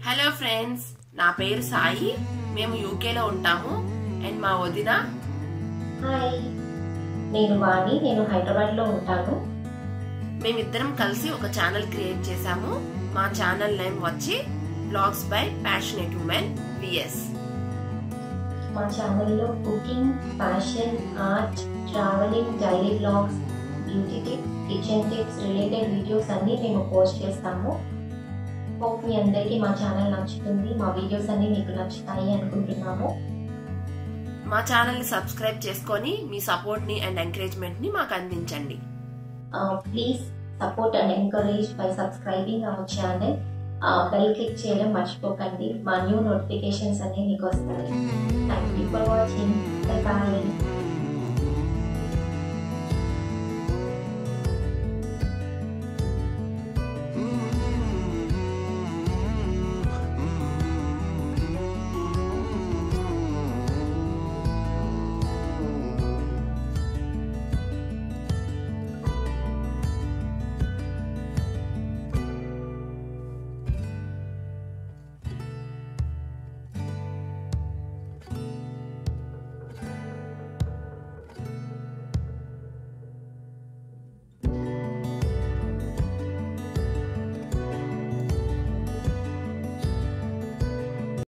hello friends నా పేరు సాయి మేము యూకేలో ఉంటాము అండ్ మా వదిన హాయ్ నేను వాణి నేను హైదరాబాద్లో ఉంటాను మేమిద్దరం కలిసి ఒక ఛానల్ క్రియేట్ చేశాము మా ఛానల్ నేమ్ వచ్చి vlogs by passionate women VS మా ఛానల్లో cooking fashion art travelling daily vlogs beauty tips kitchen tips related videos అన్నీ మేము పోస్ట్ చేస్తాము హోప్ మీ అందరికీ మా ఛానల్ నచ్చుతుంది మా వీడియోస్ అన్నీ మీకు నచ్చుతాయి అనుకుంటున్నాము మా ఛానల్ ని సబ్స్క్రైబ్ చేసుకొని మీ సపోర్ట్ ని అండ్ ఎంకరేజ్మెంట్ ని మాకు అందించండి please support and encourage by subscribing our channel bell click చేయడం మర్చిపోకండి మా న్యూ నోటిఫికేషన్స్ అన్నీ మీకు వస్తాయి thank you for watching bye